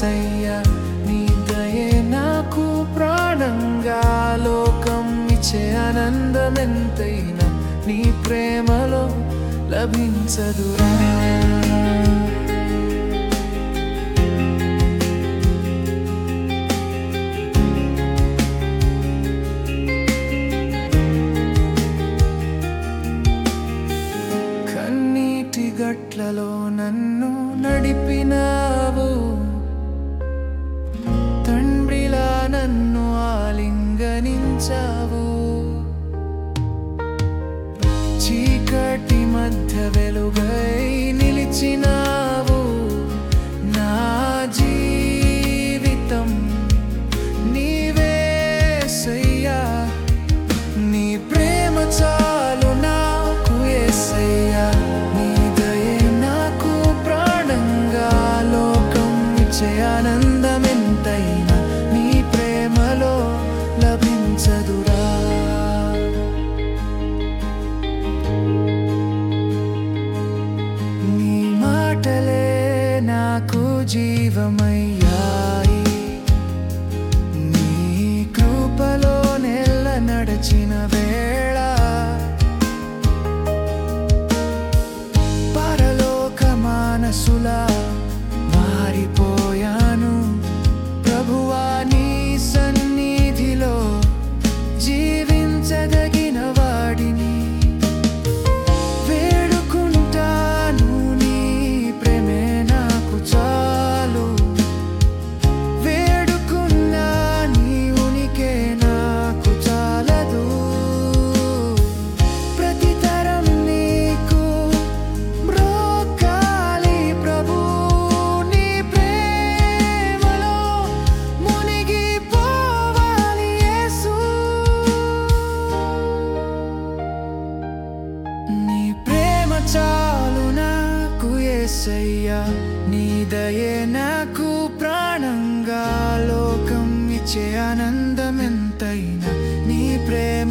ఏసయ్యా నీ దయే నాకు ప్రాణంగా లోకం ఇచ్చే ఆనందమెంతైనా నీ ప్రేమలో లభించదురా కన్నీటి గట్లలో నన్ను నడిపినావు తండ్రిలా నన్ను ఆలింగనించావు చీకటి మధ్య వెలుగై నిలిచినావు నా జీవితం నీవేసయ్యా నీ ప్రేమ చాలు నాకు యేసయ్యా నీ దయే నాకు ప్రాణంగా లోకం ఇచ్చే ఆనందమెంతైనా నీ ప్రేమలో లభించదురా నీ మాటలే నాకు జీవమయ్యాయి నీ కృపలో నెల నడచిన వేళ పరలోక మానసులా మారిపోయాను ప్రభువా నీ సన్నిధిలో జీవించదగిన వాడిని వేడుకుంటాను నీ ప్రేమే నాకు చాలు వేడుకున్నా నీ ఉనికే నాకు చాలదు ప్రతి తరం నీకు మ్రోకాలి ప్రభు నీ ప్రేమలో మునిగిపోవాలి యేసు నీ ప్రేమ చాలు నాకు యేసయ్యా నీ దయే నాకు ప్రాణంగా లోకం ఇచ్చే ఆనందమెంతైనా నీ ప్రేమ